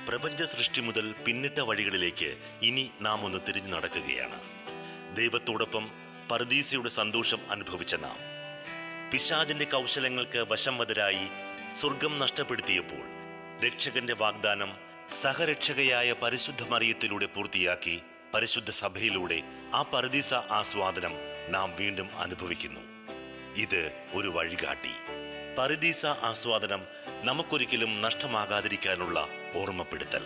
പ്രപഞ്ച സൃഷ്ടി മുതൽ പിന്നിട്ട വഴികളിലേക്ക് ഇനി നാം ഒന്ന് തിരിഞ്ഞു നടക്കുകയാണ് ദൈവത്തോടൊപ്പം പർദീസയുടെ സന്തോഷം അനുഭവിച്ച നാം പിശാചിന്റെ കൗശലങ്ങൾക്ക് വശംവതരായി സ്വർഗം നഷ്ടപ്പെടുത്തിയപ്പോൾ രക്ഷകന്റെ വാഗ്ദാനം സഹരക്ഷകയായ പരിശുദ്ധ മറിയത്തിലൂടെ പൂർത്തിയാക്കി പരിശുദ്ധ സഭയിലൂടെ ആ പരദീസ ആസ്വാദനം നാം വീണ്ടും അനുഭവിക്കുന്നു ഇത് ഒരു വഴികാട്ടി പരദീസ ആസ്വാദനം നമുക്കൊരിക്കലും നഷ്ടമാകാതിരിക്കാനുള്ള ഓർമ്മപ്പെടുത്തൽ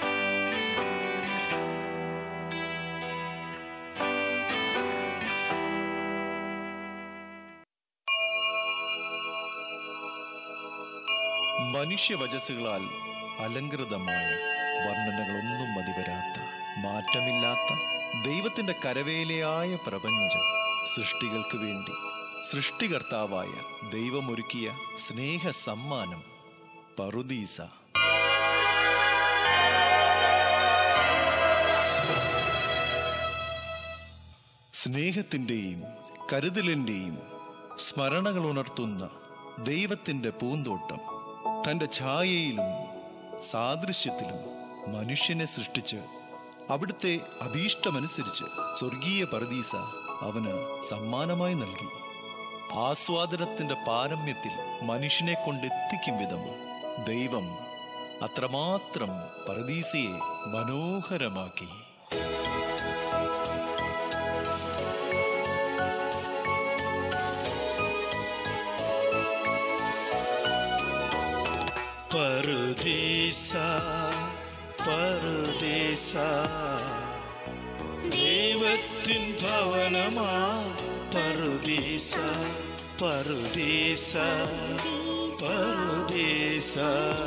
മനുഷ്യവചസ്സുകളാൽ അലങ്കൃതമായ വർണ്ണനകളൊന്നും മതിവരാത്ത മാറ്റമില്ലാത്ത ദൈവത്തിന്റെ കരവേലയായ പ്രപഞ്ചം സൃഷ്ടികൾക്ക് വേണ്ടി സൃഷ്ടികർത്താവായ ദൈവമൊരുക്കിയ സ്നേഹ സമ്മാനം പറുദീസ സ്നേഹത്തിൻ്റെയും കരുതലിൻ്റെയും സ്മരണകൾ ഉണർത്തുന്ന ദൈവത്തിൻ്റെ പൂന്തോട്ടം തൻ്റെ ഛായയിലും സാദൃശ്യത്തിലും മനുഷ്യനെ സൃഷ്ടിച്ച് അവിടുത്തെ അഭീഷ്ടമനുസരിച്ച് സ്വർഗീയ പരദീസ അവന് സമ്മാനമായി നൽകി ആസ്വാദനത്തിന്റെ പാരമ്യത്തിൽ മനുഷ്യനെ കൊണ്ടെത്തിക്കും വിധം ദൈവം അത്രമാത്രം പരദീസയെ മനോഹരമാക്കി പറുദീസ പറുദീസ ദൈവത്തിൻ ഭവനമാ പറുദീസ പറുദീസ പറുദീസ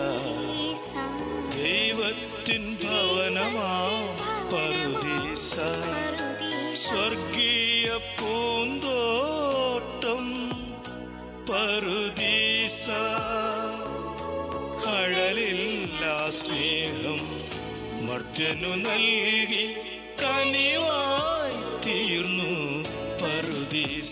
ദൈവത്തിൻ ഭവനമാ പറുദീസ സ്വർഗീയ പൂന്തോട്ടം പറുദീസ അഴലില്ല സ്നേഹം മർത്യനു നൽകി കനിവായി തീർന്നു പറുദീസ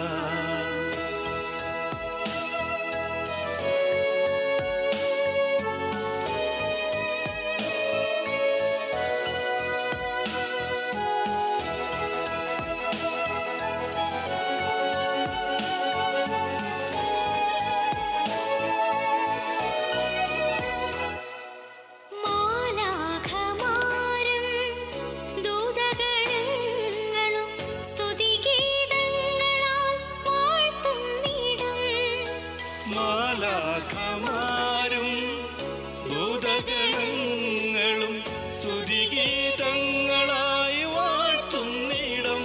മാലാഖമാരും ദൂതഗണങ്ങളും സ്തുതിഗീതങ്ങളാൽ വാഴ്ത്തുന്നിടം മാലാഖമാരും ഭൂതഗണങ്ങളും സ്തുതിഗീതങ്ങളായി വാഴ്ത്തുന്നിടം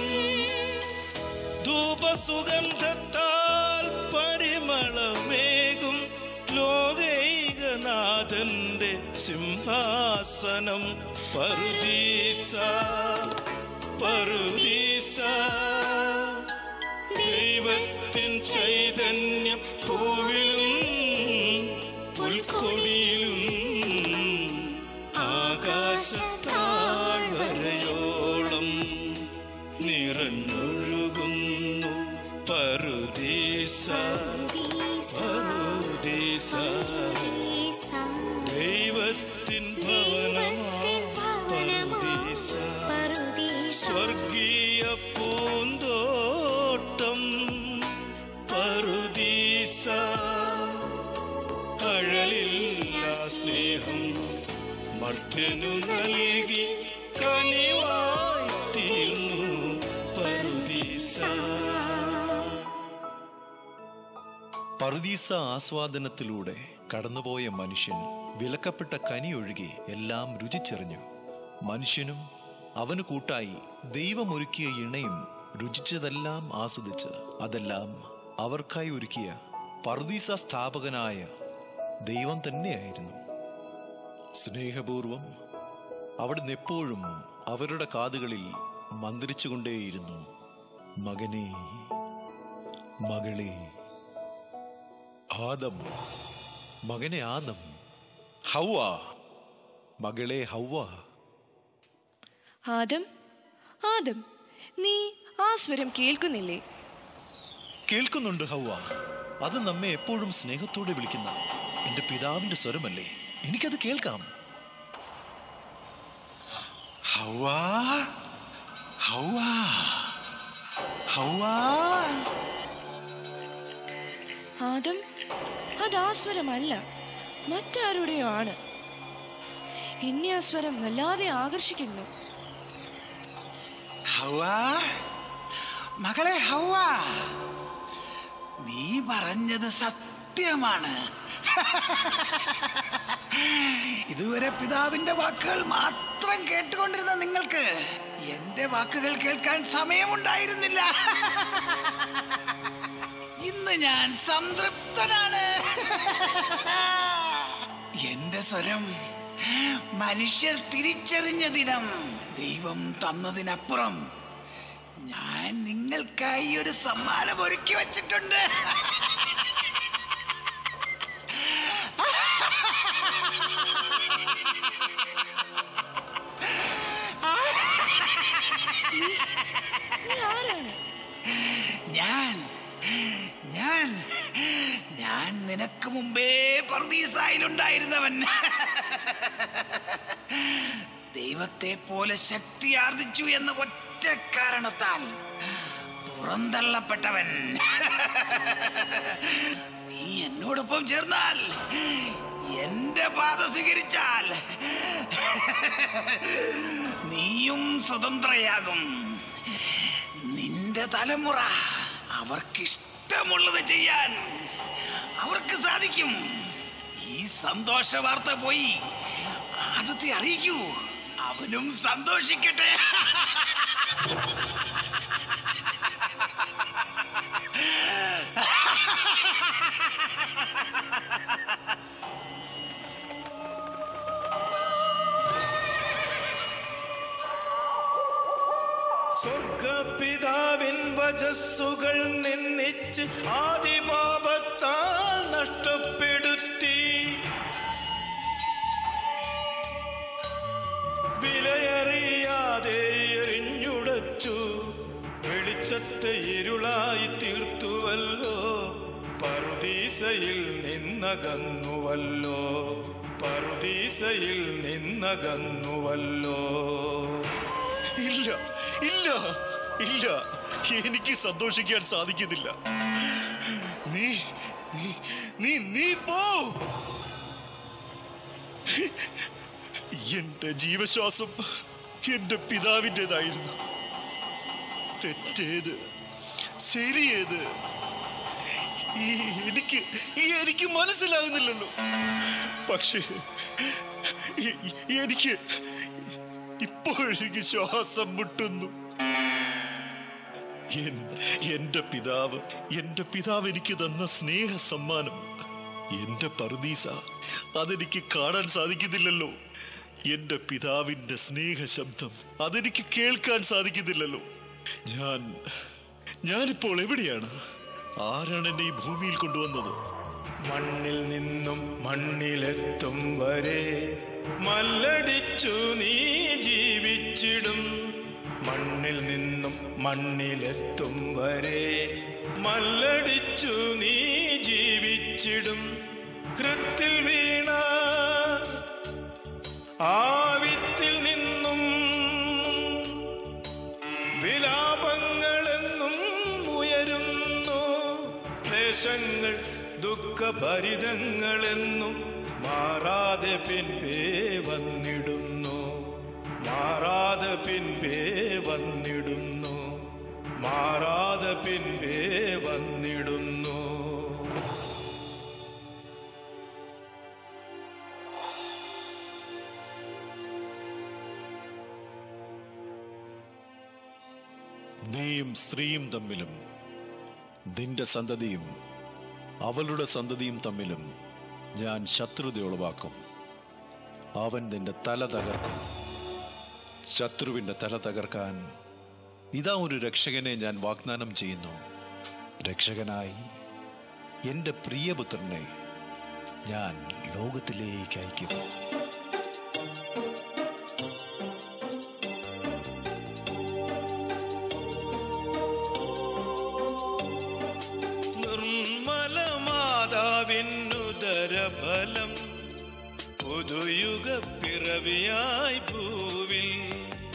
ധൂപസുഗന്ധത്താൽ പരിമളമേകും ലോകൈകനാഥന്റെ സിംഹാസനം പറുദീസ പറുദീസ ദൈവത്തിൻ ചൈതന്യം പൂവിലും പുൽക്കൊടിയിലും ആകാശത്താഴ്വരയോളം നിറഞ്ഞൊഴുകുന്നു പറുദീസ പറുദീസ ദൈവത്തിൻ ഭവനമാ പറുദീസ സ്വർഗീയ പൂന്തോട്ടം പറുദീസ അഴലില്ല സ്നേഹം മർത്യനു നൽകി കനിവായി തീർന്നു പറുദീസ പറുദീസ ആസ്വാദനത്തിലൂടെ കടന്നുപോയ മനുഷ്യൻ വിലക്കപ്പെട്ട കനിയൊഴികെ എല്ലാം രുചിച്ചെറിഞ്ഞു മനുഷ്യനും അവന് കൂട്ടായി ദൈവമൊരുക്കിയ ഇണയും രുചിച്ചതെല്ലാം ആസ്വദിച്ച് അതെല്ലാം അവർക്കായി ഒരുക്കിയ പറുദീസ സ്ഥാപകനായ ദൈവം തന്നെയായിരുന്നു സ്നേഹപൂർവം അവിടുന്ന് എപ്പോഴും അവരുടെ കാതുകളിൽ മന്ത്രിച്ചുകൊണ്ടേയിരുന്നു മകനെ മകളെ ആദം മകനെ ആദം ഹൗവ മകളെ ഹൗവ ആദം ആദം നീ ആ സ്വരം കേൾക്കുന്നില്ലേ കേൾക്കുന്നുണ്ട് ഹൗവ അത് നമ്മെ എപ്പോഴും സ്നേഹത്തോടെ വിളിക്കുന്ന എന്റെ പിതാവിന്റെ സ്വരമല്ലേ എനിക്കത് കേൾക്കാം ഹൗവ ഹൗവ ഹൗവ ആദം അത് ആ സ്വരമല്ല മറ്റാരുടെയോ ആണ് എന്നെ ആ സ്വരം വല്ലാതെ ആകർഷിക്കുന്നു ഹൗവ മകളെ ഹൗവ നീ പറഞ്ഞത് സത്യമാണ് ഇതുവരെ പിതാവിന്റെ വാക്കുകൾ മാത്രം കേട്ടുകൊണ്ടിരുന്ന നിങ്ങൾക്ക് എന്റെ വാക്കുകൾ കേൾക്കാൻ സമയമുണ്ടായിരുന്നില്ല ഇന്ന് ഞാൻ സംതൃപ്തനാണ് എന്റെ സ്വരം മനുഷ്യർ തിരിച്ചറിഞ്ഞ ദിനം ദൈവം തന്നതിനപ്പുറം ഞാൻ നിങ്ങൾക്കായി ഒരു സമ്മാനം ഒരുക്കി വച്ചിട്ടുണ്ട് നീ ആരാണ് ഞാൻ ഞാൻ ഞാൻ നിനക്ക് മുമ്പേ പർദീസായിലുണ്ടായിരുന്നവൻ ദൈവത്തെ പോലെ ശക്തി ആർജിച്ചു എന്ന ഒറ്റ കാരണത്താൽ പുറന്തള്ളപ്പെട്ടവൻ നീ എന്നോടൊപ്പം ചേർന്നാൽ എന്റെ പാത സ്വീകരിച്ചാൽ നീയും സ്വതന്ത്രയാകും നിന്റെ തലമുറ അവർക്ക് ഇഷ്ടമുള്ളത് ചെയ്യാൻ അവർക്ക് സാധിക്കും ഈ സന്തോഷ വാർത്ത പോയി ആദ്യത്തെ അറിയിക്കൂ അവനും സന്തോഷിക്കട്ടെ സ്വർഗപിതാവിൻ വജസ്സുകൾ നിന്നിച്ച് ആദിപാപത്താൽ നഷ്ടപ്പെടുത്തി വിലയറിയാതെ എറിഞ്ഞുടച്ചു വെളിച്ചത്തെ ഇരുളായി തീർത്തുവല്ലോ പറുദീസയിൽ നിന്നകന്നുവല്ലോ പറുദീസയിൽ നിന്നകന്നുവല്ലോ ഇല്ല ഇല്ല ഇല്ല എനിക്ക് സന്തോഷിക്കാൻ സാധിക്കുന്നില്ല നീ നീ നീ നീ പോ എന്റെ ജീവശ്വാസം എന്റെ പിതാവിൻ്റെതായിരുന്നു തെറ്റേത് ശരിയേത് ഈ എനിക്ക് ഈ എനിക്ക് മനസ്സിലാകുന്നില്ലല്ലോ പക്ഷേ ഈ- ഈ- എനിക്ക് ഇപ്പോഴെനിക്ക് ശ്വാസം മുട്ടുന്നു എൻ- എന്റെ പിതാവ് എന്റെ പിതാവ് എനിക്ക് തന്ന സ്നേഹ സമ്മാനം എന്റെ പർദീസ അതെനിക്ക് കാണാൻ സാധിക്കുന്നില്ലല്ലോ എന്റെ പിതാവിന്റെ സ്നേഹ ശബ്ദം അതെനിക്ക് കേൾക്കാൻ സാധിക്കുന്നില്ലല്ലോ ഞാൻ ഞാനിപ്പോൾ എവിടെയാണ് ആരാണ് എന്നെ ഈ ഭൂമിയിൽ കൊണ്ടുവന്നത് മണ്ണിൽ നിന്നും മണ്ണിലെത്തും വരെ മല്ലടിച്ചു നീ ജീവിച്ചിടും മണ്ണിൽ നിന്നും മണ്ണിലെത്തും വരെ മല്ലടിച്ചു നീ ജീവിച്ചിടും കൃത്തിൽ വീണ ആ വിത്തിൽ നിന്നും വിലാപങ്ങളെന്നും ഉയരുന്നു ക്ലേശങ്ങൾ ദുഃഖഭരിതങ്ങളെന്നും മാറാതെ പിൻപേ വന്നിടുന്നു മാറാതെ പിൻപേ വന്നിടുന്നു മാറാതെ പിൻപേ വന്നിടുന്നു നീയും സ്ത്രീയും തമ്മിലും നിന്റെ സന്തതിയും അവളുടെ സന്തതിയും തമ്മിലും ഞാൻ ശത്രുത ഉളവാക്കും അവൻ നിന്റെ തല തകർക്കും ശത്രുവിന്റെ തല തകർക്കാൻ ഇതാ ഒരു രക്ഷകനെ ഞാൻ വാഗ്ദാനം ചെയ്യുന്നു രക്ഷകനായി എൻ്റെ പ്രിയപുത്രനെ ഞാൻ ലോകത്തിലേക്ക് അയക്കും നിർമ്മല മാതാവിനുദരഫലം പുതുയുഗ പിറവിയായി ഭൂവിൽ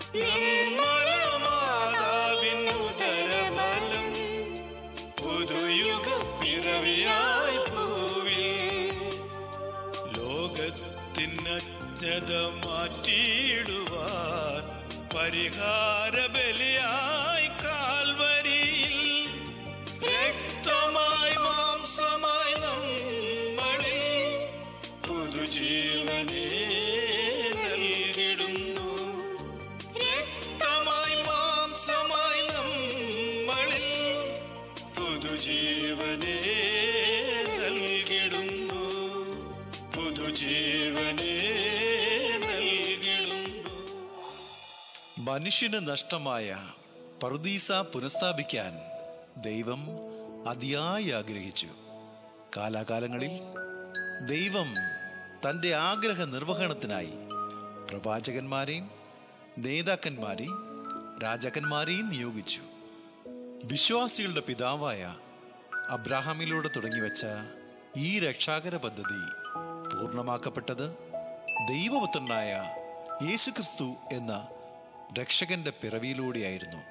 നിർമ്മല മാതാവിൻ ഉദരബലം പുതുയുഗ പിറവിയായി ഭൂവിൽ ലോകത്തിൻ അജ്ഞത മാറ്റിയിടുവാൻ പരിഹാര ബലിയായി കാൽവരിയിൽ രക്തമായി മാംസമായി നമ്മളിൽ പുതുജീവനെ നൽകിടുന്നു രക്തമായി മാംസമായി നമ്മളിൽ പുതുജീവനെ നൽകിടുന്നു പുതുജീവനെ നൽകിടുന്നു മനുഷ്യന് നഷ്ടമായ പറുദീസ പുനഃസ്ഥാപിക്കാൻ ദൈവം അതിയായി ആഗ്രഹിച്ചു കാലാകാലങ്ങളിൽ ദൈവം തൻ്റെ ആഗ്രഹ നിർവഹണത്തിനായി പ്രവാചകന്മാരെയും നേതാക്കന്മാരെയും രാജാക്കന്മാരെയും നിയോഗിച്ചു വിശ്വാസികളുടെ പിതാവായ അബ്രാഹാമിലൂടെ തുടങ്ങിവെച്ച ഈ രക്ഷാകര പദ്ധതി പൂർണ്ണമാക്കപ്പെട്ടത് ദൈവപുത്രനായ യേശുക്രിസ്തു എന്ന രക്ഷകന്റെ പിറവിയിലൂടെയായിരുന്നു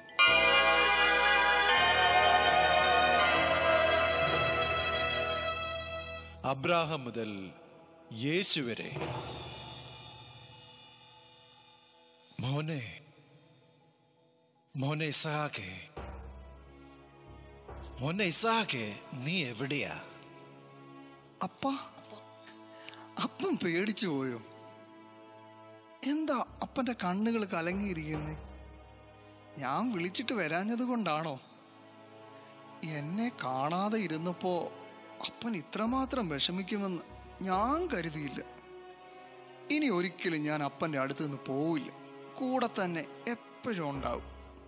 അബ്രാഹം മുതൽ യേശു വരെ മോനെ മോനെ ഇസഹാക്കെ മോനെ ഇസഹാക്കെ നീ എവിടെയാ അപ്പ അപ്പം പേടിച്ചു പോയോ എന്താ അപ്പന്റെ കണ്ണുകൾ കലങ്ങിയിരിക്കുന്നേ ഞാൻ വിളിച്ചിട്ട് വരാഞ്ഞത് കൊണ്ടാണോ എന്നെ കാണാതെ ഇരുന്നപ്പോ അപ്പൻ ഇത്രമാത്രം വിഷമിക്കുമെന്ന് ഞാൻ കരുതിയില്ല ഇനി ഒരിക്കലും ഞാൻ അപ്പന്റെ അടുത്ത് നിന്ന് പോവില്ല കൂടെ തന്നെ എപ്പോഴും ഉണ്ടാവും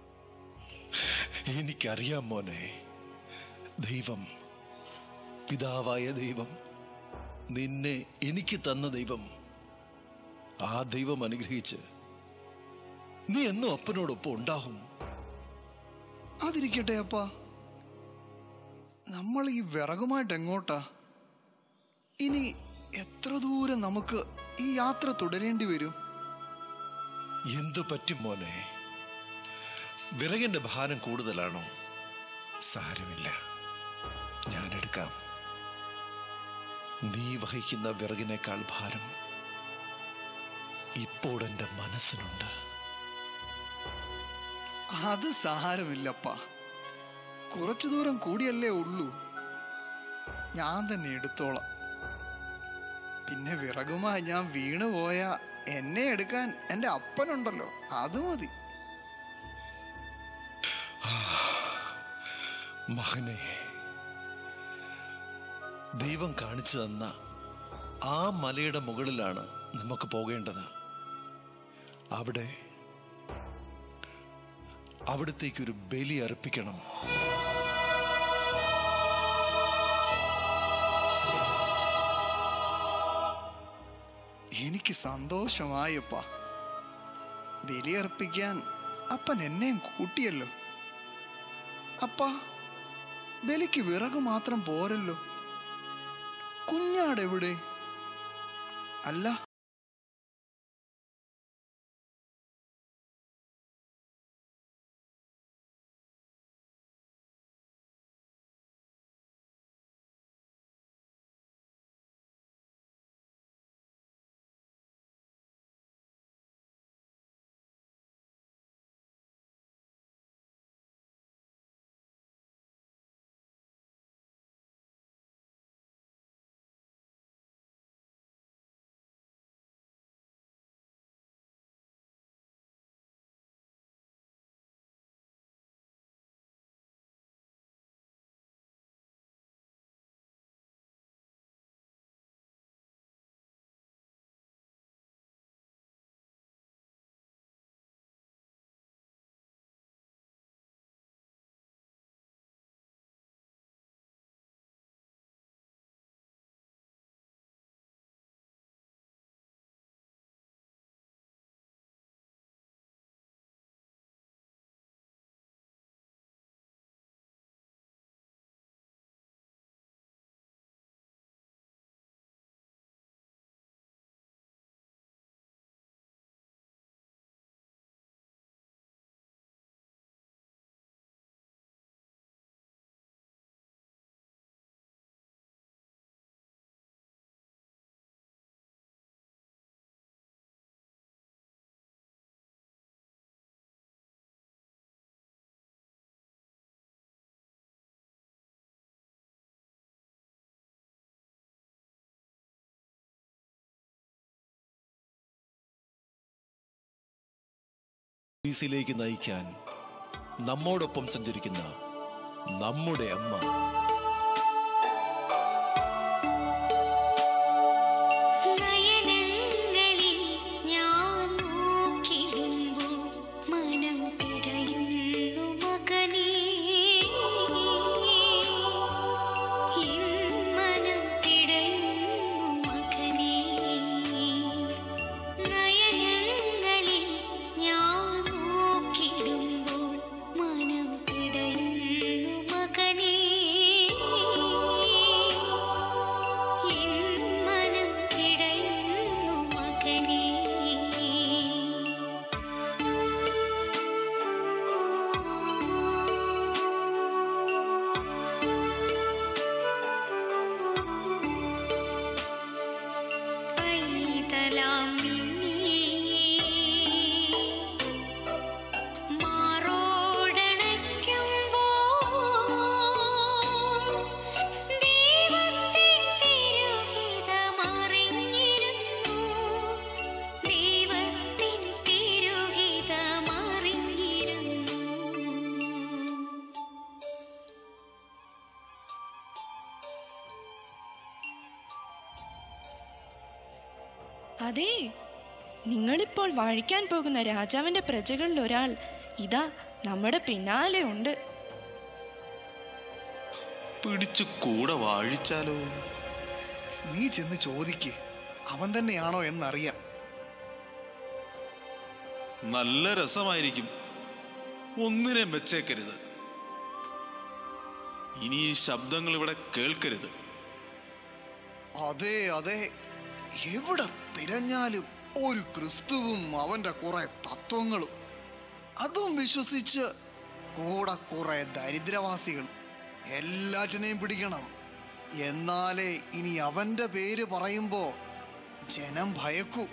എനിക്കറിയാം മോനെ ദൈവം പിതാവായ ദൈവം നിന്നെ എനിക്ക് തന്ന ദൈവം ആ ദൈവം അനുഗ്രഹിച്ച് നീ എന്നും അപ്പനോടൊപ്പം ഉണ്ടാവും അതിരിക്കട്ടെ അപ്പ നമ്മൾ ഈ വിറകുമായിട്ട് എങ്ങോട്ടാ ഇനി എത്ര ദൂരം നമുക്ക് ഈ യാത്ര തുടരേണ്ടി വരും എന്തു പറ്റും മോനെ വിറകിന്റെ ഭാരം കൂടുതലാണോ സാരമില്ല ഞാൻ എടുക്കാം നീ വഹിക്കുന്ന വിറകിനേക്കാൾ ഭാരം ഇപ്പോൾ എൻ്റെ മനസ്സിനുണ്ട് അത് സാരമില്ലപ്പ കുറച്ചു ദൂരം കൂടിയല്ലേ ഉള്ളൂ ഞാൻ തന്നെ എടുത്തോളാം പിന്നെ വിറകുമായി ഞാൻ വീണു പോയ എന്നെ എടുക്കാൻ എൻ്റെ അപ്പനുണ്ടല്ലോ അത് മതി മകനെ ദൈവം കാണിച്ചു തന്ന ആ മലയുടെ മുകളിലാണ് നമുക്ക് പോകേണ്ടത് അവിടെ അവിടത്തേക്കൊരു ബലി അർപ്പിക്കണം എനിക്ക് സന്തോഷമായപ്പ ബലിയർപ്പിക്കാൻ അപ്പൻ എന്നെയും കൂട്ടിയല്ലോ അപ്പ ബലിക്ക് വിറക് മാത്രം പോരല്ലോ കുഞ്ഞാടെവിടെ അല്ല പറുദീസിലേക്ക് നയിക്കാൻ നമ്മോടൊപ്പം സഞ്ചരിക്കുന്ന നമ്മുടെ അമ്മ നയനങ്ങളിൽ ഞാൻ നോക്കിടുമ്പോൾ മനം പിടയുന്നു മകനേ എൻ മനം പിടയുന്നു മകനേ നയനങ്ങളിൽ ഞാൻ നോക്കിടുമ്പോൾ മനം പിടയുന്നു മകനേ എൻ മനം പിടയുന്നു മകനേ പൈതലാം നിന്നെ മാറോടണയ്ക്കുമ്പോൾ ദൈവത്തിൻ തിരുഹിതമറിഞ്ഞിരുന്നു ദൈവത്തിൻ തിരുഹിതമറിഞ്ഞിരുന്നു അതെ നിങ്ങളിപ്പോൾ വാഴിക്കാൻ പോകുന്ന രാജാവിന്റെ പ്രജകളിൽ ഒരാൾ ഇതാ നമ്മുടെ പിന്നാലെ ഉണ്ട് പിടിച്ചു കൂടെ വാഴിച്ചാലോ നീ ചെന്ന് ചോദിക്ക് അവൻ തന്നെയാണോ എന്നറിയാം നല്ല രസമായിരിക്കും ഒന്നിനെ വെച്ചേക്കരുത് ഇനി ഈ ശബ്ദങ്ങൾ ഇവിടെ കേൾക്കരുത് അതെ അതെ എവിടെ തിരഞ്ഞാലും ഒരു ക്രിസ്തുവും അവന്റെ കുറെ തത്വങ്ങളും അതും വിശ്വസിച്ച് കൂടെ കുറെ ദരിദ്രവാസികൾ എല്ലാറ്റിനെയും പിടിക്കണം എന്നാലേ ഇനി അവന്റെ പേര് പറയുമ്പോ ജനം ഭയക്കൂ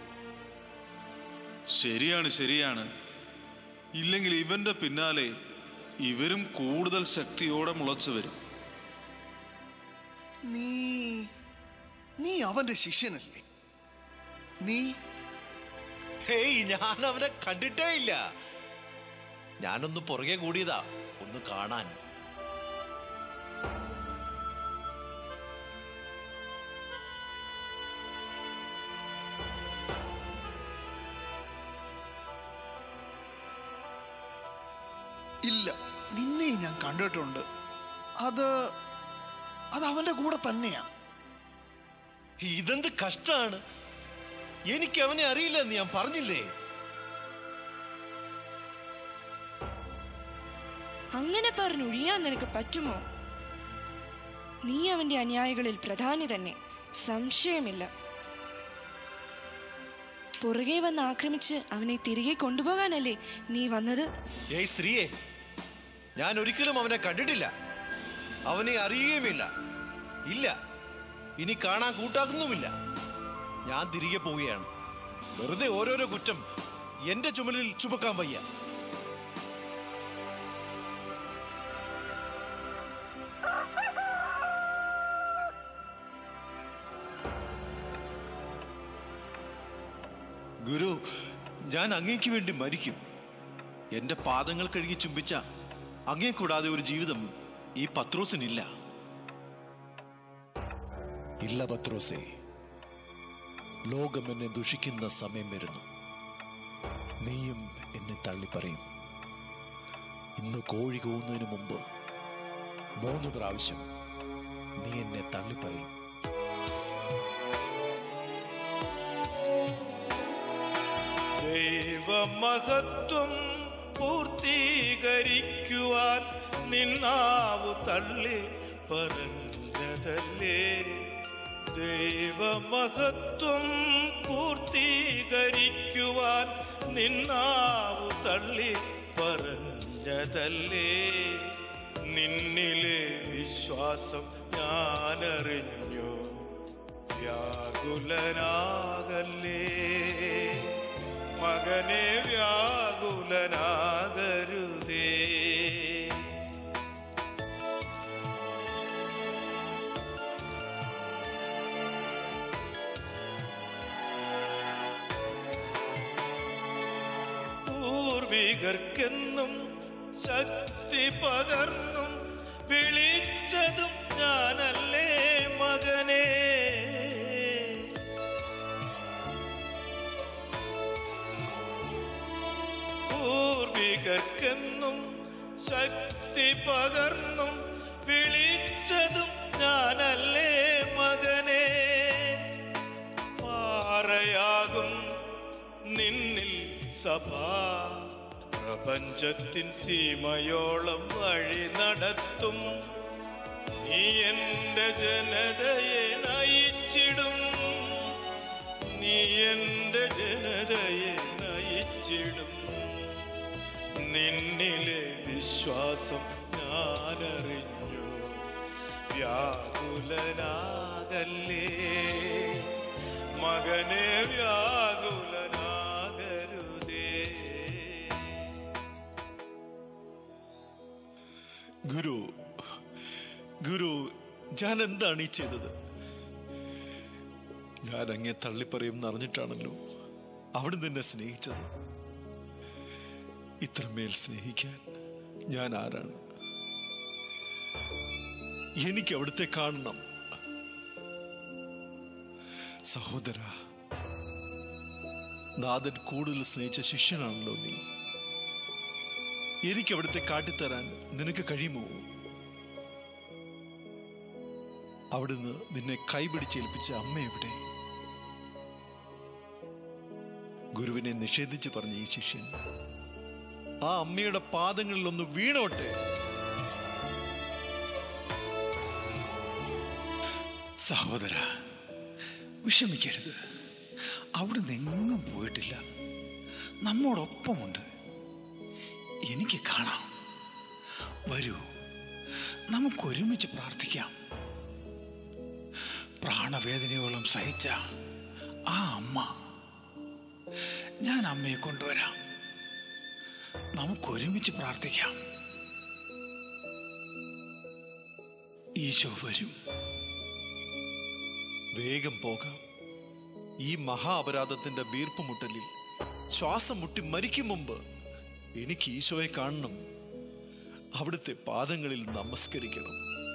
ശരിയാണ് ശരിയാണ് ഇല്ലെങ്കിൽ ഇവന്റെ പിന്നാലെ ഇവരും കൂടുതൽ ശക്തിയോടെ മുളച്ചു വരും നീ നീ അവന്റെ ശിഷ്യനല്ലേ നീ ഹേയ് ഞാൻ അവനെ കണ്ടിട്ടേ ഇല്ല ഞാനൊന്ന് പുറകെ കൂടിയതാ ഒന്ന് കാണാൻ ഇല്ല നിന്നെ ഞാൻ കണ്ടിട്ടുണ്ട് അത് അത് അവന്റെ കൂടെ തന്നെയാ ഇതെന്ത് കഷ്ടാണ് എനിക്ക് അവനെ അറിയില്ലെന്ന് ഞാൻ പറഞ്ഞില്ലേ അങ്ങനെ പറഞ്ഞൊഴിയാൻ നിനക്ക് പറ്റുമോ നീ അവന്റെ അനുയായികളിൽ പ്രധാനി തന്നെ സംശയമില്ല പുറകെ വന്ന് ആക്രമിച്ച് അവനെ തിരികെ കൊണ്ടുപോകാനല്ലേ നീ വന്നത് ഏയ് സ്ത്രീയെ ഞാൻ ഒരിക്കലും അവനെ കണ്ടിട്ടില്ല അവനെ അറിയുകയുമില്ല ഇല്ല ഇനി കാണാൻ കൂട്ടാക്കുന്നുമില്ല ഞാൻ തിരികെ പോവുകയാണ് വെറുതെ ഓരോരോ കുറ്റം എന്റെ ചുമലിൽ ചുമക്കാൻ വയ്യ ഗുരു ഞാൻ അങ്ങേക്ക് വേണ്ടി മരിക്കും എന്റെ പാദങ്ങൾ കഴുകി ചുംബിച്ച അങ്ങേ കൂടാതെ ഒരു ജീവിതം ഈ പത്രോസിനില്ല ഇല്ല പത്രോസേ ലോകം എന്നെ ദുഷിക്കുന്ന സമയം വരുന്നു നീയും എന്നെ തള്ളിപ്പറയും ഇന്ന് കോഴി കൂവുന്നതിന് മുമ്പ് മൂന്ന് പ്രാവശ്യം നീ എന്നെ തള്ളിപ്പറയും ദൈവമഹത്വം പൂർത്തീകരിക്കുവാൻ നിന്നാവു തള്ളി പറഞ്ഞതല്ലേ ദൈവമഹത്വം പൂർത്തീകരിക്കുവാൻ നിന്നാവു തള്ളി പറഞ്ഞതല്ലേ നിന്നിലെ വിശ്വാസം ഞാനറിഞ്ഞു വ്യാകുലനാകല്ലേ മകനെ വ്യാകുലനാകരുതേ പൂർവികർക്കെന്നും ശക്തി പകർന്നും വിളിച്ചതും ഞാനല്ലേ മകനേ പൂർവികർക്കെന്നും ശക്തി പകർന്നും വിളിച്ചതും ഞാനല്ലേ മകനേ പാറയാകും നിന്നിൽ സഭ പ്രപഞ്ചത്തിൻ സീമയോളം വഴി നടത്തും നീ എന്റെ ജനതയെ നയിച്ചിടും നീ എന്റെ ജനതയെ നയിച്ചിടും നിന്നിലെ വിശ്വാസം ഞാനറിഞ്ഞു വ്യാകുലനാകല്ലേ മകനെ വ്യാകുലനാകരുതേ ഗുരു ഗുരു ഞാൻ എന്താണ് ഈ ചെയ്തത് ഞാൻ അങ്ങേ തള്ളിപ്പറയും അറിഞ്ഞിട്ടാണല്ലോ അവിടെ നിന്നെ സ്നേഹിച്ചത് ഇത്രമേൽ സ്നേഹിക്കാൻ ഞാൻ ആരാണ് എനിക്ക് അവിടുത്തെ കാണണം സഹോദര നാഥൻ കൂടുതൽ സ്നേഹിച്ച ശിഷ്യനാണല്ലോ നീ എനിക്ക് അവിടുത്തെ കാട്ടിത്തരാൻ നിനക്ക് കഴിയുമോ അവിടുന്ന് നിന്നെ കൈപിടിച്ചേൽപ്പിച്ച അമ്മ എവിടെ ഗുരുവിനെ നിഷേധിച്ച് പറഞ്ഞ ഈ ശിഷ്യൻ ആ അമ്മയുടെ പാദങ്ങളിൽ ഒന്ന് വീണോട്ടെ സഹോദര വിഷമിക്കരുത് അവിടുന്ന് എങ്ങും പോയിട്ടില്ല നമ്മോടൊപ്പമുണ്ട് എനിക്ക് കാണാം വരൂ നമുക്കൊരുമിച്ച് പ്രാർത്ഥിക്കാം പ്രാണവേദനയോളം സഹിച്ച ആ അമ്മ ഞാൻ അമ്മയെ കൊണ്ടുവരാം നമുക്കൊരുമിച്ച് പ്രാർത്ഥിക്കാം ഈശോ വരും വേഗം പോകാം ഈ മഹാ അപരാധത്തിന്റെ വീർപ്പുമുട്ടലിൽ ശ്വാസം മുട്ടി മരിക്കും മുമ്പ് എനിക്ക് ഈശോയെ കാണണം അവിടുത്തെ പാദങ്ങളിൽ നമസ്കരിക്കണം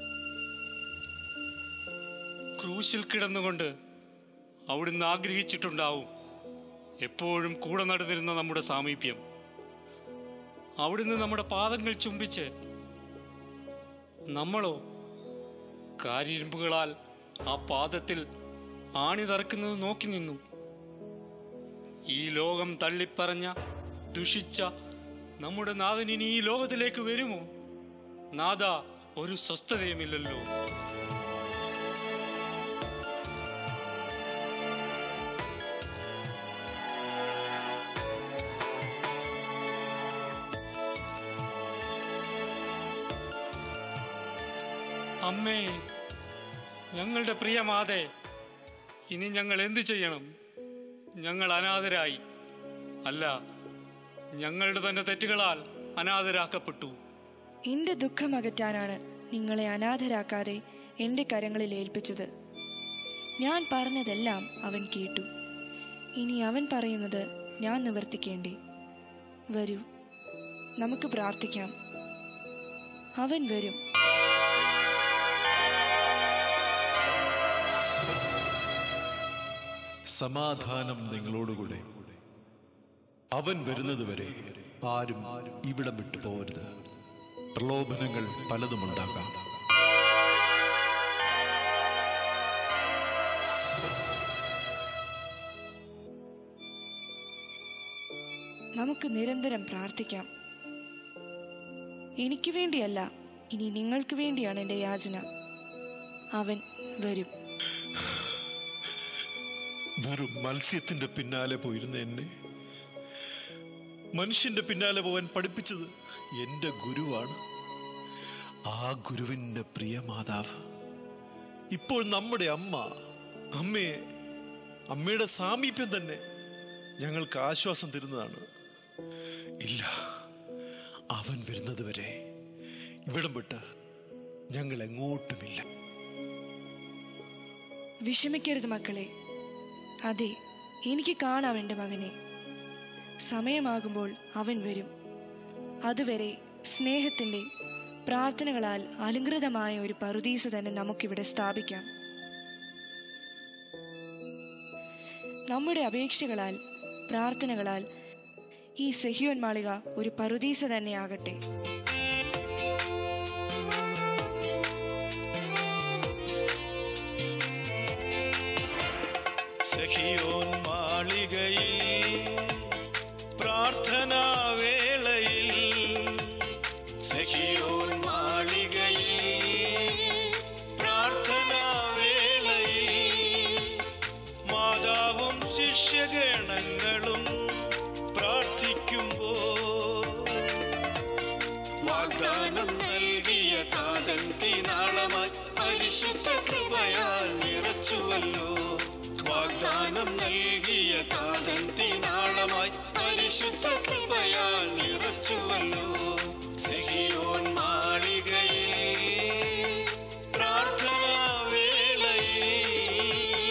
ക്രൂശിൽ കിടന്നുകൊണ്ട് അവിടുന്ന് ആഗ്രഹിച്ചിട്ടുണ്ടാവും എപ്പോഴും കൂടെ നടന്നിരുന്ന നമ്മുടെ സാമീപ്യം അവിടുന്ന് നമ്മുടെ പാദങ്ങൾ ചുംബിച്ച് നമ്മളോ കാരിരുമ്പുകളാൽ ആ പാദത്തിൽ ആണി തറക്കുന്നത് നോക്കി നിന്നു ഈ ലോകം തള്ളിപ്പറഞ്ഞ ദുഷിച്ച നമ്മുടെ നാഥൻ ഇനി ഈ ലോകത്തിലേക്ക് വരുമോ നാഥ ഒരു സ്വസ്ഥതയുമില്ലല്ലോ അമ്മേ ഞങ്ങളുടെ പ്രിയ മാതേ ഇനി ഞങ്ങൾ എന്തു ചെയ്യണം ഞങ്ങൾ അനാഥരായി അല്ല ഞങ്ങളുടെ തന്നെ തെറ്റുകളാൽ അനാഥരാക്കപ്പെട്ടു എന്റെ ദുഃഖം അകറ്റാനാണ് നിങ്ങളെ അനാഥരാക്കാതെ എന്റെ കരങ്ങളിൽ ഏൽപ്പിച്ചത് ഞാൻ പറഞ്ഞതെല്ലാം അവൻ കേട്ടു ഇനി അവൻ പറയുന്നത് ഞാൻ നിവർത്തിക്കേണ്ടേ വരൂ നമുക്ക് പ്രാർത്ഥിക്കാം അവൻ വരും സമാധാനം നിങ്ങളോടുകൂടെ അവൻ വരുന്നതുവരെ ആരും ഇവിടം വിട്ടു പോകരുത് പ്രലോഭനങ്ങൾ പലതുമുണ്ടാകാം നമുക്ക് നിരന്തരം പ്രാർത്ഥിക്കാം എനിക്ക് വേണ്ടിയല്ല ഇനി നിങ്ങൾക്ക് വേണ്ടിയാണ് എൻ്റെ യാചന അവൻ വരും വെറും മത്സ്യത്തിന്റെ പിന്നാലെ പോയിരുന്ന എന്നെ മനുഷ്യന്റെ പിന്നാലെ പോകാൻ പഠിപ്പിച്ചത് എന്റെ ഗുരുവാണ് ആ ഗുരുവിന്റെ പ്രിയ മാതാവ് ഇപ്പോൾ നമ്മുടെ അമ്മ അമ്മയെ അമ്മയുടെ സാമീപ്യം തന്നെ ഞങ്ങൾക്ക് ആശ്വാസം തരുന്നതാണ് ഇല്ല അവൻ വരുന്നത് വരെ ഇവിടം വിട്ട് ഞങ്ങൾ എങ്ങോട്ടുമില്ല വിഷമിക്കരുത് മക്കളെ അതെ എനിക്ക് കാണാം എൻ്റെ മകനെ സമയമാകുമ്പോൾ അവൻ വരും അതുവരെ സ്നേഹത്തിൻ്റെ പ്രാർത്ഥനകളാൽ അലങ്കൃതമായ ഒരു പറുദീസ തന്നെ നമുക്കിവിടെ സ്ഥാപിക്കാം നമ്മുടെ അപേക്ഷകളാൽ പ്രാർത്ഥനകളാൽ ഈ സെഹിയോൻ മാളിക ഒരു പറുദീസ തന്നെയാകട്ടെ സഖിയോൻ മാളികയിൽ പ്രാർത്ഥനാ വേളയിൽ സഖിയോൻ മാളികയിൽ പ്രാർത്ഥനാ വേളയിൽ മാതാവും ശിഷ്യഗണങ്ങളും പ്രാർത്ഥിക്കുമ്പോൾ വാഗ്ദാനം നൽകിയ താതൻ തീനാളമായി പരിശുദ്ധ കൃപയാൽ നിറച്ചുവല്ലോ വാഗ്ദാനം നൽകിയ താതൻ തീനാളമായി പരിശുദ്ധ കൃപയാൽ നിറച്ചുവല്ലോ സഹിയോൻ മാളികയിൽ പ്രാർത്ഥനാ വേളയിൽ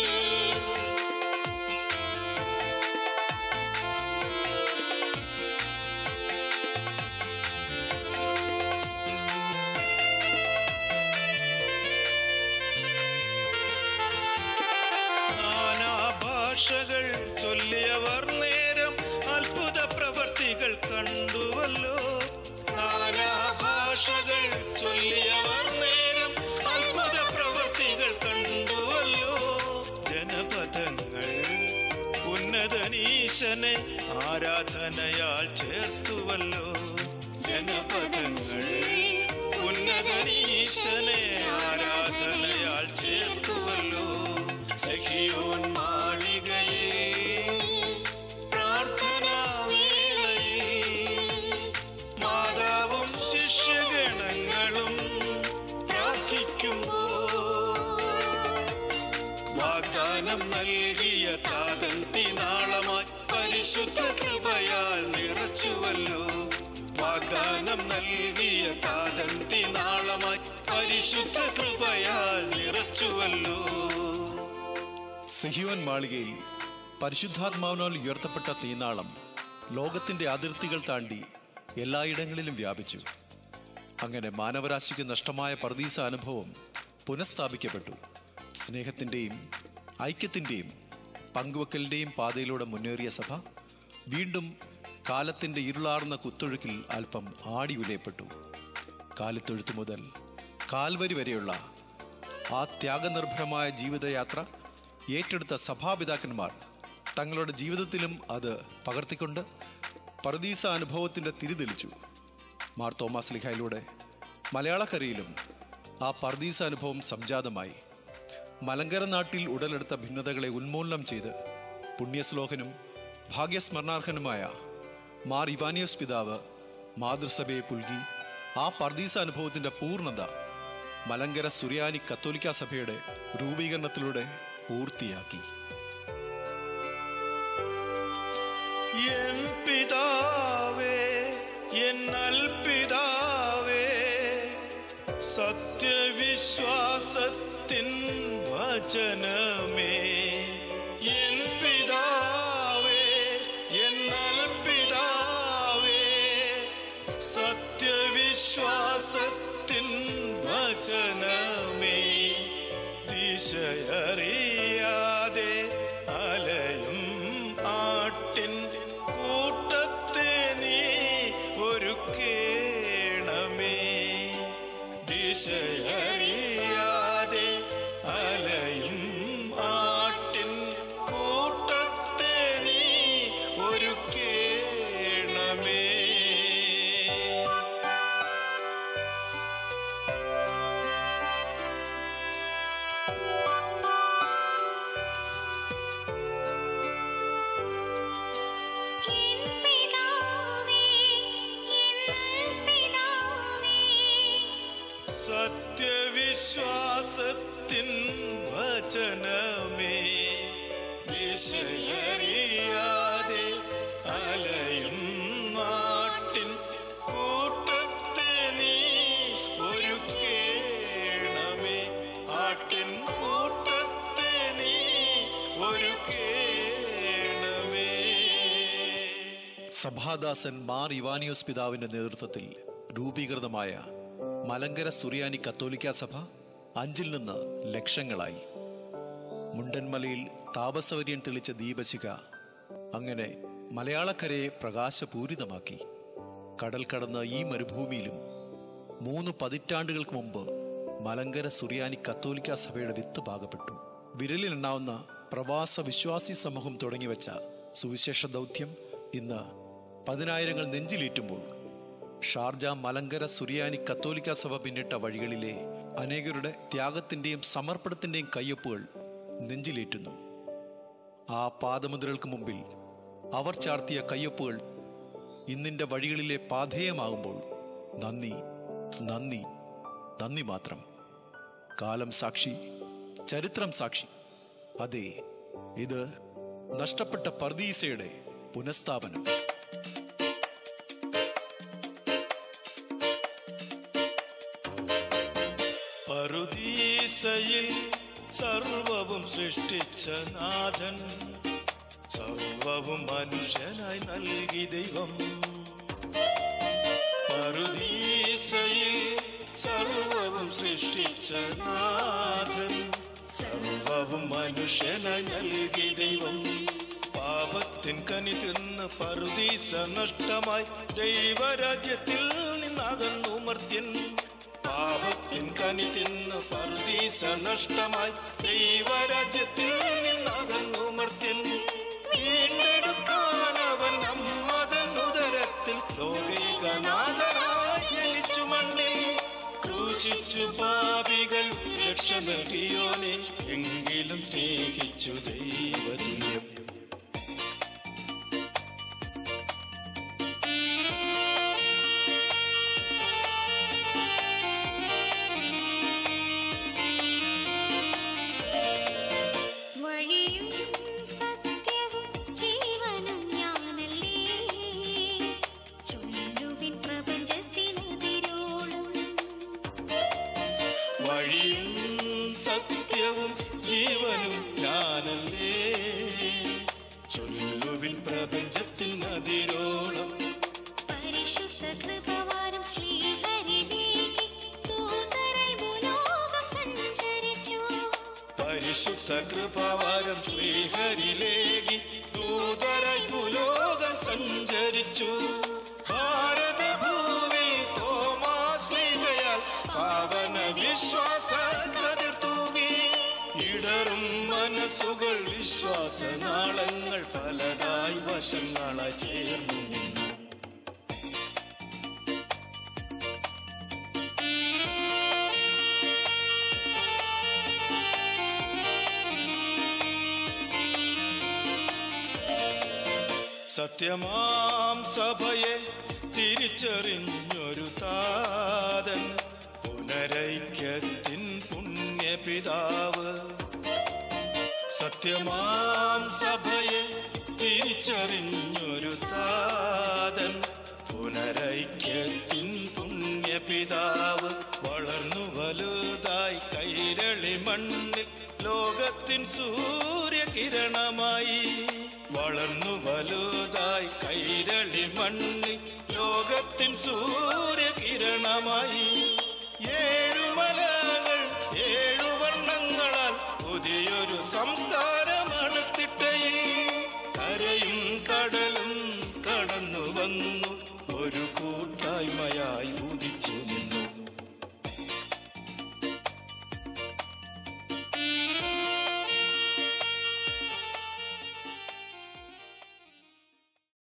നാനാ ഭാഷകൾ ചൊല്ലിയവർ നേരം അത്ഭുത പ്രവർത്തികൾ കണ്ടുവല്ലോ നാനാ ഭാഷകൾ ചൊല്ലിയവർ നേരം അത്ഭുത പ്രവർത്തികൾ കണ്ടുവല്ലോ ജനപദങ്ങൾ ഉന്നതനീശനെ ആരാധനയാൽ ചേർത്തുവല്ലോ ജനപദങ്ങൾ ഉന്നതനീശനെ ആരാധനയാൽ ചേർത്തുവല്ലോ സഖിയോൻ മാളികയിൽ പ്രാർത്ഥനാ വേളയിൽ മാതാവും ശിഷ്യഗണങ്ങളും പ്രാർത്ഥിക്കുമ്പോൾ വാഗ്ദാനം നൽകിയ താതൻ തിനാളമായി പരിശുദ്ധ കൃപയാൽ നിറച്ചുവല്ലോ വാഗ്ദാനം നൽകിയ താതൻ തിനാളമായി പരിശുദ്ധ കൃപയാൽ നിറച്ചുവല്ലോ സിഹിയോൻ മാളികയിൽ പരിശുദ്ധാത്മാവിനാൽ ഉയർത്തപ്പെട്ട തീനാളം ലോകത്തിന്റെ അതിർത്തികൾ താണ്ടി എല്ലായിടങ്ങളിലും വ്യാപിച്ചു അങ്ങനെ മാനവരാശിക്ക് നഷ്ടമായ പർദീസ അനുഭവം പുനഃസ്ഥാപിക്കപ്പെട്ടു സ്നേഹത്തിൻ്റെയും ഐക്യത്തിൻ്റെയും പങ്കുവെക്കലിൻ്റെയും പാതയിലൂടെ മുന്നേറിയ സഭ വീണ്ടും കാലത്തിൻ്റെ ഇരുളാർന്ന കുത്തൊഴുക്കിൽ അല്പം ആടി വിലയപ്പെട്ടു കാലിത്തൊഴുത്ത് മുതൽ കാൽവരി വരെയുള്ള ആ ത്യാഗനിർഭരമായ ജീവിതയാത്ര ഏറ്റെടുത്ത സഭാപിതാക്കന്മാർ തങ്ങളുടെ ജീവിതത്തിലും അത് പകർത്തിക്കൊണ്ട് പർദീസ അനുഭവത്തിൻ്റെ തിരിതെളിച്ചു മാർ തോമാസ് ലിഹായിലൂടെ മലയാളക്കരയിലും ആ പർദീസ അനുഭവം സംജാതമായി മലങ്കര നാട്ടിൽ ഉടലെടുത്ത ഭിന്നതകളെ ഉന്മൂലനം ചെയ്ത് പുണ്യശ്ലോകനും ഭാഗ്യസ്മരണാർഹനുമായ മാർ ഇവാനിയസ് പിതാവ് മാതൃസഭയെ പുൽകി ആ പർദീസ അനുഭവത്തിൻ്റെ പൂർണ്ണത മലങ്കര സുറിയാനി കത്തോലിക്ക സഭയുടെ രൂപീകരണത്തിലൂടെ പൂർത്തിയാക്കി എൻ പിതാവേ എൻ അൽപിതാവേ സത്യവിശ്വാസത്തിൻ വചനമേ എൻ പിതാവേ എൻ അൽപിതാവേ സത്യവിശ്വാസത്തിൻ വചനമേ ദിശയറിയാതെ അലയും ആട്ടിൻ കൂട്ടത്തെ നീ ഒരു കേണമേ ദിശയറിയാതെ അലയും ആട്ടിൻ കൂട്ടത്തെ നീ ഒരു കേണമേ എൻ പിതാവേ എൻ പിതാവേ സത്യവിശ്വാസത്തിൻ വചനമേ ദിശയറിയാതെ അലയും നാട്ടിൻ കൂട്ടത്തെ നീ ഒരു കേണമേ ആട്ടിൻ കൂട്ടത്തെ നീ ഒരു കേണമേ സഭാദാസൻ മാർ ഇവാനിയോസ് പിതാവിന്റെ നേതൃത്വത്തിൽ രൂപീകൃതമായ മലങ്കര സുറിയാനി കത്തോലിക്ക സഭ അഞ്ചിൽ നിന്ന് ലക്ഷങ്ങളായി മുണ്ടൻമലയിൽ താപസവര്യൻ തെളിച്ച ദീപശിഖ അങ്ങനെ മലയാളക്കരയെ പ്രകാശപൂരിതമാക്കി കടൽ കടന്ന ഈ മരുഭൂമിയിലും മൂന്ന് പതിറ്റാണ്ടുകൾക്ക് മുമ്പ് മലങ്കര സുറിയാനി കത്തോലിക്ക സഭയുടെ വിത്ത് പാകപ്പെട്ടു വിരലിലെണ്ണാവുന്ന പ്രവാസ വിശ്വാസി സമൂഹം തുടങ്ങിവെച്ച സുവിശേഷ ദൗത്യം ഇന്ന് പതിനായിരങ്ങൾ നെഞ്ചിലേറ്റുമ്പോൾ ഷാർജ മലങ്കര സുറിയാനി കത്തോലിക്ക സഭ പിന്നിട്ട വഴികളിലെ അനേകരുടെ ത്യാഗത്തിന്റെയും സമർപ്പണത്തിന്റെയും കയ്യൊപ്പുകൾ നെഞ്ചിലേറ്റുന്നു ആ പാദമുദ്രകൾക്ക് മുമ്പിൽ അവർ ചാർത്തിയ കയ്യൊപ്പുകൾ ഇന്നിന്റെ വഴികളിലെ പാധേയമാകുമ്പോൾ നന്ദി നന്ദി നന്ദി മാത്രം കാലം സാക്ഷി ചരിത്രം സാക്ഷി അതെ ഇത് നഷ്ടപ്പെട്ട പർദീസയുടെ പുനഃസ്ഥാപനം പറുദീസയിൽ സർവവും സൃഷ്ടിച്ച നാഥൻ സർവവും മനുഷ്യനായി നൽകി ദൈവം പറുദീസയിൽ സർവവും സൃഷ്ടിച്ച നാഥൻ സർവവും മനുഷ്യനായി നൽകി ദൈവം പാപത്തിൻ കനി തിന്ന് പറുദീസ നഷ്ടമായി ദൈവരാജ്യത്തിൽ നിന്നകന്നു മർത്യൻ പാപത്തിൻ കനി തിന്ന് പറുദീസ നഷ്ടമായി ദൈവരാജ്യത്തിൽ നിന്നകന്നു മർത്യൻ വീണ്ടെടുക്കാൻ അവൻ നമ്മതൻ ഉദരത്തിൽ ലോകൈകനാഥനായി ജനിച്ചു മണ്ണിൽ ക്രൂശിച്ചു പാപികൾ രക്ഷ നൽകിയോനെ എങ്കിലും സ്നേഹിച്ചു ദൈവതുല്യം വഴിയും സത്യവും ജീവനും ഞാനല്ലേ ചൊല്ലുവിൻ പ്രപഞ്ചത്തിനെതിരോളും വഴിയും സത്യവും ജീവനും ഞാനല്ലേ ചൊല്ലുവിൻ പ്രപഞ്ചത്തിൽ നദിരോളം പരിശുദ്ധ കൃപവാരും ശ്രീഹരിലേക്ക് ദൂതരായി ഭൂലോകം സഞ്ചരിച്ചു പരിശുദ്ധ കൃപാവാരം ശ്രീഹരിലേകി ദൂതരായി ഭൂലോകം സഞ്ചരിച്ചു ഭാരത ഭൂവിൽ തോമാശ്ലീഹയാൽ പാവന വിശ്വാസ കതിർ തൂകി ഇടറും മനസ്സുകൾ വിശ്വാസ നാളങ്ങൾ പലതായി വശങ്ങളായി ചേർന്നു നിന്നു സത്യമാം സഭയെ തിരിച്ചറിഞ്ഞൊരു താതൻ പുനരൈക്യത്തിൻ പുണ്യപിതാവ് സത്യമാം സഭയെ തിരിച്ചറിഞ്ഞൊരു താതൻ പുനരൈക്യത്തിൻ പുണ്യപിതാവ് വളർന്നു വലുതായി കൈരളി മണ്ണിൽ ലോകത്തിൻ സൂര്യകിരണമായി വളർന്നു വലുതായി കൈരളി മണ്ണിൽ ലോകത്തിൻ സൂര്യകിരണമായി ഏഴു മലകൾ ഏഴു വർണ്ണങ്ങളാൽ പുതിയൊരു സംസ്ഥാനം